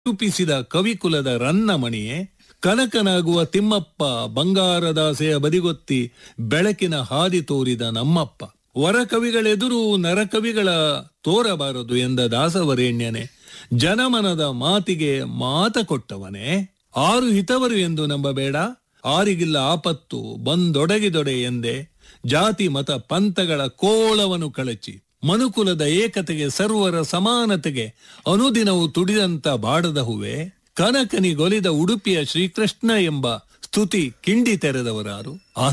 ರೂಪಿಸಿದ ಕವಿಕುಲದ ರನ್ನಮಣಿಯೇ ಕನಕನಾಗುವ ತಿಮ್ಮಪ್ಪ ಬಂಗಾರದಾಸೆಯ ಬದಿಗೊತ್ತಿ ಬೆಳಕಿನ ಹಾದಿ ತೋರಿದ ನಮ್ಮಪ್ಪ ವರಕವಿಗಳೆದುರು ನರಕವಿಗಳ ತೋರಬಾರದು ಎಂದ ದಾಸವರೇಣ್ಯನೇ ಜನಮನದ ಮಾತಿಗೆ ಮಾತ ಕೊಟ್ಟವನೇ ಆರು ಹಿತವರು ಎಂದು ನಂಬಬೇಡ ಆರಿಗಿಲ್ಲ ಆಪತ್ತು ಬಂದೊಡಗಿದೊಡೆ ಎಂದೆ ಜಾತಿ ಮತ ಪಂಥಗಳ ಕೋಳವನ್ನು ಕಳಚಿ ಮನುಕುಲದ ಏಕತೆಗೆ ಸರ್ವರ ಸಮಾನತೆಗೆ ಅನುದಿನವು ತುಡಿದಂತ ಬಾಡದ ಹೂವೆ ಕನಕನಿಗೊಲಿದ ಉಡುಪಿಯ ಶ್ರೀಕೃಷ್ಣ ಎಂಬ ಸ್ತುತಿ ಕಿಂಡಿ ತೆರೆದವರಾರು ಆ